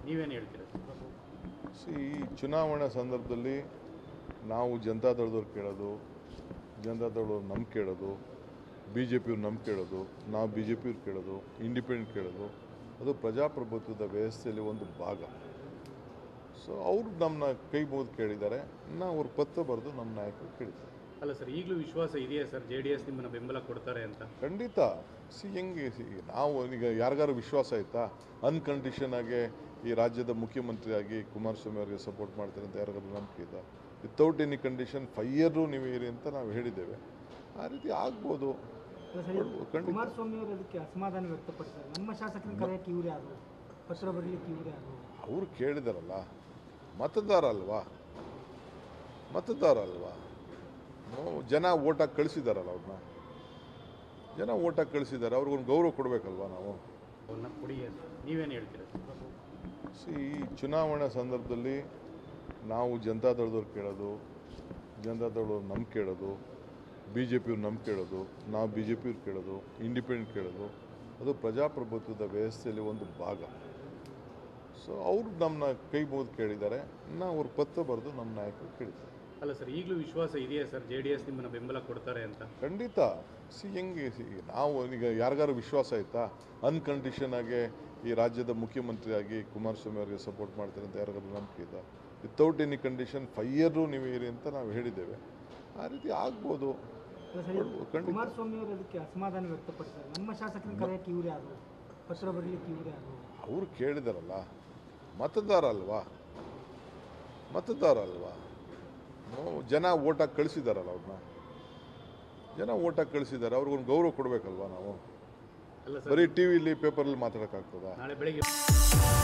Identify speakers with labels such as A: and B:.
A: ನೀವೇನು ಹೇಳ್ತೀರಾ sir
B: C ಈ ಚುನಾವಣಾ ಸಂದರ್ಭದಲ್ಲಿ ನಾವು ಜನತಾದಳದವ್ರು ಕೇಳೋದು ಜನತಾದಳವ್ರು ನಮ್ಗೆ ಕೇಳೋದು ಬಿ ಜೆ ಪಿಯವ್ರು ನಮ್ಗೆ ಕೇಳೋದು ನಾವು ಬಿ ಜೆ ಪಿಯವ್ರು ಕೇಳೋದು ಇಂಡಿಪೆಂಡೆಂಟ್ ಕೇಳೋದು ಅದು ಪ್ರಜಾಪ್ರಭುತ್ವದ ವ್ಯವಸ್ಥೆಯಲ್ಲಿ ಒಂದು ಭಾಗ ಸೊ ಅವರು ನಮ್ಮನ್ನ ಕೈ ಮುಗಿದು ಕೇಳಿದ್ದಾರೆ ನಾವು ಅವ್ರ ಪತ್ರ ಬರೆದು ನಮ್ಮ ನಾಯಕರು ಕೇಳಿದ್ದಾರೆ
A: ಅಲ್ಲ ಸರ್ ಈಗಲೂ ವಿಶ್ವಾಸ ಇದೆಯಾ ಸರ್ ಜೆ ಡಿ ಎಸ್ ನಿಮ್ಮನ್ನ ಬೆಂಬಲ ಕೊಡ್ತಾರೆ ಅಂತ
B: ಖಂಡಿತ ಸಿ ಹೆಂಗೆ ಸಿ ನಾವು ಈಗ ಯಾರಿಗಾರು ವಿಶ್ವಾಸ ಆಯ್ತಾ ಅನ್ಕಂಡೀಷನ್ ಆಗಿ ಈ ರಾಜ್ಯದ ಮುಖ್ಯಮಂತ್ರಿಯಾಗಿ ಕುಮಾರಸ್ವಾಮಿ ಅವರಿಗೆ ಸಪೋರ್ಟ್ ಮಾಡ್ತಾರೆ ಅಂತ ಯಾರಿಗಾರು ನಂಬಿಕೆ ಇದೆ ವಿತೌಟ್ ಎನಿ ಕಂಡೀಷನ್ ಫೈಯರು ನೀವು ಇರಿ ಅಂತ ನಾವು ಹೇಳಿದ್ದೇವೆ ಆ ರೀತಿ ಆಗ್ಬೋದು
C: ಅಲ್ಲ ಸರ್, ಇದು
B: ಖಂಡಿತ.
C: ಕುಮಾರಸ್ವಾಮಿ ಅವರು ಅದಕ್ಕೆ ಅಸಮಾಧಾನ ವ್ಯಕ್ತಪಡಿಸಿದ್ದಾರೆ ನಮ್ಮ ಶಾಸಕರನ್ನ ಕರೆಯಕ್ಕೆ ಇವ್ರು ಯಾರು ಪತ್ರ ಬರಲಿಕ್ಕೆ ಇವ್ರು ಯಾರು
B: ಅವರು ಕೇಳಿದಾರಲ್ಲ ಮತದಾರ ಅಲ್ವಾ ಮತದಾರ ಅಲ್ವಾ ನಾವು ಜನ ಓಟಾಗಿ ಕಳಿಸಿದಾರಲ್ಲ ಅವ್ರನ್ನ ಜನ ಓಟಾಗಿ ಕಳಿಸಿದ್ದಾರೆ ಅವ್ರಿಗೊಂದು ಗೌರವ ಕೊಡಬೇಕಲ್ವಾ ನಾವು
A: ಅವ್ರನ್ನ ಕೊಡಿ ಅಂತ ನೀವೇನು ಹೇಳ್ತೀರಾ ಸರ್
B: ಸಿ ಈ ಚುನಾವಣಾ ಸಂದರ್ಭದಲ್ಲಿ ನಾವು ಜನತಾದಳದವ್ರು ಕೇಳೋದು ಜನತಾದಳವ್ರು ನಮ್ಗೆ ಕೇಳೋದು ಬಿ ಜೆ ಪಿಯವ್ರು ನಮ್ಗೆ ಕೇಳೋದು ನಾವು ಬಿ ಜೆ ಪಿಯವ್ರು ಕೇಳೋದು ಇಂಡಿಪೆಂಡೆಂಟ್ ಕೇಳೋದು ಅದು ಪ್ರಜಾಪ್ರಭುತ್ವದ ವ್ಯವಸ್ಥೆಯಲ್ಲಿ ಒಂದು ಭಾಗ ಸೊ ಅವರು ನಮ್ಮನ್ನ ಕೈ ಮುಗಿದು ಕೇಳಿದ್ದಾರೆ ನಾವು ಅವ್ರ ಪತ್ರ ಬರೆದು ನಮ್ಮ ನಾಯಕರು ಕೇಳಿದ್ದಾರೆ
A: ಅಲ್ಲ ಸರ್ ಈಗಲೂ ವಿಶ್ವಾಸ ಇದೆಯಾ ಸರ್ ಜೆ ಡಿ ಎಸ್ ನಿಮ್ಮನ್ನ ಬೆಂಬಲ ಕೊಡ್ತಾರೆ ಅಂತ
B: ಖಂಡಿತ ಸಿ ಹೆಂಗೆ ಸಿ ನಾವು ಈಗ ಯಾರಿಗಾರು ವಿಶ್ವಾಸ ಆಯ್ತಾ ಅನ್ಕಂಡೀಷನ್ ಆಗಿ ಈ ರಾಜ್ಯದ ಮುಖ್ಯಮಂತ್ರಿಯಾಗಿ ಕುಮಾರಸ್ವಾಮಿ ಅವರಿಗೆ ಸಪೋರ್ಟ್ ಮಾಡ್ತಾರೆ ಅಂತ ಯಾರಿಗಾರು ನಂಬಿಕೆ ಇದೆ ವಿತೌಟ್ ಎನಿ ಕಂಡೀಷನ್ ಫೈಯರು ನೀವು ಇರಿ ಅಂತ ನಾವು ಹೇಳಿದ್ದೇವೆ ಆ ರೀತಿ ಆಗ್ಬೋದು
C: ಅಲ್ಲ ಸರ್, ಇದು
B: ಖಂಡಿತ.
C: ಕುಮಾರಸ್ವಾಮಿ ಅವರು ಅದಕ್ಕೆ ಅಸಮಾಧಾನ ವ್ಯಕ್ತಪಡಿಸಿದ್ದಾರೆ ನಮ್ಮ ಶಾಸಕರನ್ನ ಕರೆಯಕ್ಕೆ ಇವ್ರು ಯಾರು ಪತ್ರ ಬರಲಿಕ್ಕೆ ಇವ್ರು ಯಾರು
B: ಅವರು ಕೇಳಿದಾರಲ್ಲ ಮತದಾರ ಅಲ್ವಾ ಮತದಾರ ಅಲ್ವಾ ನಾವು ಜನ ಓಟಾಗಿ ಕಳಿಸಿದಾರಲ್ಲ ಅವ್ರನ್ನ ಜನ ಓಟಾಗಿ ಕಳಿಸಿದ್ದಾರೆ ಅವ್ರಿಗೊಂದು ಗೌರವ ಕೊಡಬೇಕಲ್ವಾ ನಾವು
A: ಅಲ್ಲ ಸರ್
B: ಬರೀ ಟಿ ವಿಲಿ ಪೇಪರಲ್ಲಿ ಮಾತಾಡೋಕ್ಕಾಗ್ತದಾ
A: ನಾಳೆ ಬೆಳಿಗ್ಗೆ